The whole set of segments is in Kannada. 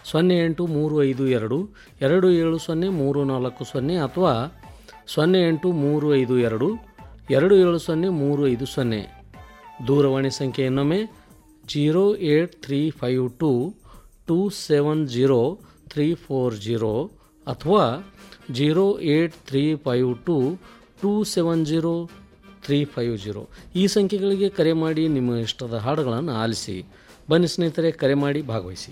ಸೊನ್ನೆ ಎಂಟು ಮೂರು ಐದು ಎರಡು ಎರಡು ಏಳು ಸೊನ್ನೆ ಮೂರು ನಾಲ್ಕು ಸೊನ್ನೆ ಅಥವಾ ಸೊನ್ನೆ ಎಂಟು ಮೂರು ಐದು ಎರಡು ಎರಡು ಏಳು ಸೊನ್ನೆ ಮೂರು ಐದು ಸೊನ್ನೆ ದೂರವಾಣಿ ಸಂಖ್ಯೆ ಇನ್ನೊಮ್ಮೆ zero eight three five two two seven zero three four zero ಅಥವಾ zero eight three five two two seven zero three five zero ಈ ಸಂಖ್ಯೆಗಳಿಗೆ ಕರೆ ಮಾಡಿ ನಿಮ್ಮ ಇಷ್ಟದ ಹಾಡುಗಳನ್ನು ಆಲಿಸಿ ಬನ್ನಿ ಸ್ನೇಹಿತರೆ ಕರೆ ಮಾಡಿ ಭಾಗವಹಿಸಿ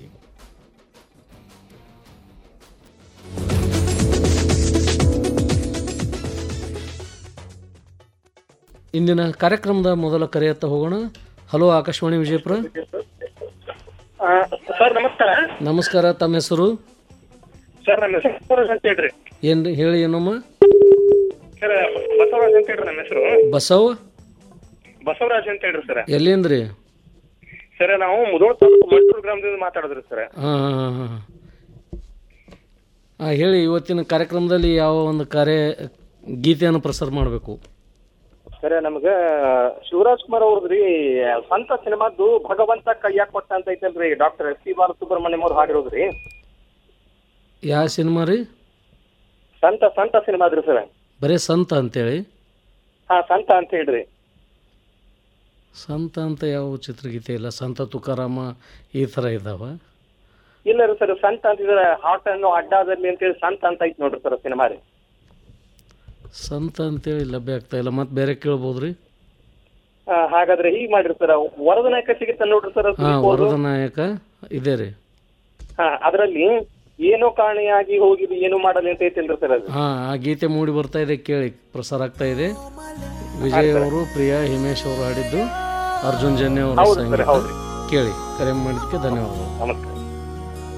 ಇಂದಿನ ಕಾರ್ಯಕ್ರಮದ ಮೊದಲ ಕರೆಯತ್ತ ಹೋಗೋಣ ಹಲೋ ಆಕಾಶವಾಣಿ ವಿಜಯಪುರ ಆ, ಸರ್ ನಮಸ್ಕಾರ ನಮಸ್ಕಾರ ತಮ್ಮ ಹೆಸರು ಸರ್ ನಮ್ಮ ಹೆಸರು ಬಸವರಾಜ್ ಅಂತ ಹೇಳ್ರಿ ಏನು ಹೇಳಿ ಏನಮ್ಮ ಸರ್ ಬಸವರಾಜ್ ಅಂತ ಹೇಳ್ರಿ ನಮ್ಮ ಹೆಸರು ಬಸವ ಬಸವರಾಜ್ ಅಂತ ಹೇಳ್ರಿ ಸರ್ ಎಲ್ಲಿಂದ್ರಿ ಸರ್ ನಾವು ಮುದೋಳ ತಾಲೂಕು ಮಟ್ಟೂರು ಗ್ರಾಮದಿಂದ ಮಾತಾಡಿದ್ರಿ ಸರ್ ಹಾಂ ಹಾಂ ಹಾಂ ಹಾಂ ಹೇಳಿ ಇವತ್ತಿನ ಕಾರ್ಯಕ್ರಮದಲ್ಲಿ ಯಾವ ಒಂದು ಕಾರ್ಯ ಗೀತೆಯನ್ನು ಪ್ರಸಾರ ಮಾಡಬೇಕು ಸರ್ ನಮ್ಗ ಶಿವರಾಜ್ ಕುಮಾರ್ ಅವ್ರದ್ರಿ ಸ್ವಂತ ಸಿನಿಮಾದ್ದು ಭಗವಂತ ಕೈಯಾಗ ಕೊಟ್ಟ ಅಂತ ಐತಲ್ರಿ ಡಾಕ್ಟರ್ ಎಸ್ ಪಿ ಬಾಲಸುಬ್ರಹ್ಮಣ್ಯಂ ಅವ್ರು ಹಾಡಿರೋದ್ರಿ ಯಾವ ಸಿನಿಮಾ ರೀ ಸಂತ ಸಂತ ಸಿನಿಮಾದ್ರಿ ಸರ್ ಬರೀ ಸಂತ ಅಂತೇಳಿ ಹಾ ಸಂತ ಅಂತ ಹೇಳ್ರಿ ಸಂತ ಅಂತ ಯಾವ ಚಿತ್ರಗೀತೆ ಇಲ್ಲ ಸಂತ ತುಕಾರಾಮ ಈ ಥರ ಇದ್ದಾವ ಇಲ್ಲ ರೀ ಸರ್ ಸಂತ ಅಂತಿದ್ರೆ ಹಾಟ್ ಅನ್ನೋ ಅಡ್ಡಾದಲ್ಲಿ ಅಂತೇಳಿ ಸಂತ ಅಂತ ಐತಿ ನೋಡ್ರಿ ಸರ್ ಸಿನಿಮಾ ರೀ ಸಂತ ಅಂತೇಳಿ ಲಭ್ಯ ಆಗ್ತಾ ಇಲ್ಲ ಮತ್ತೆ ಬೇರೆ ಕೇಳ್ಬೋದು ರೀ ಆ, ಹಾಗಾದ್ರೆ ಹೀಗ್ ಮಾಡ್ರಿ ಸರ್ ವರದ ನಾಯಕ ಸಿಗುತ್ತ ನೋಡ್ರಿ ಸರ್ ಹಾಂ ವರದ ನಾಯಕ ಇದೆ ರೀ ಹಾ ಅದರಲ್ಲಿ ಏನೋ ಕಾಣೆಯಾಗಿ ಹೋಗಿದ್ದು ಏನು ಮಾಡಲಿ ಅಂತ ಐತಿಲ್ರಿ ಸರ್ ಅದು ಹಾಂ ಆ ಗೀತೆ ಮೂಡಿ ಬರ್ತಾ ಇದೆ ಕೇಳಿ ಪ್ರಸಾರ ಆಗ್ತಾ ಇದೆ ವಿಜಯ್ ಅವರು ಪ್ರಿಯಾ ಹಿಮೇಶ್ ಅವರು ಹಾಡಿದ್ದು ಅರ್ಜುನ್ ಜನ್ಯ ಅವರ ಹೌದು ಸರ್ ಸಂಗೀತ ಹೌದ್ರಿ ಕೇಳಿ ಕರೆ ಮಾಡಿದ್ದಕ್ಕೆ ಧನ್ಯವಾದಗಳು ನಮಸ್ಕಾರ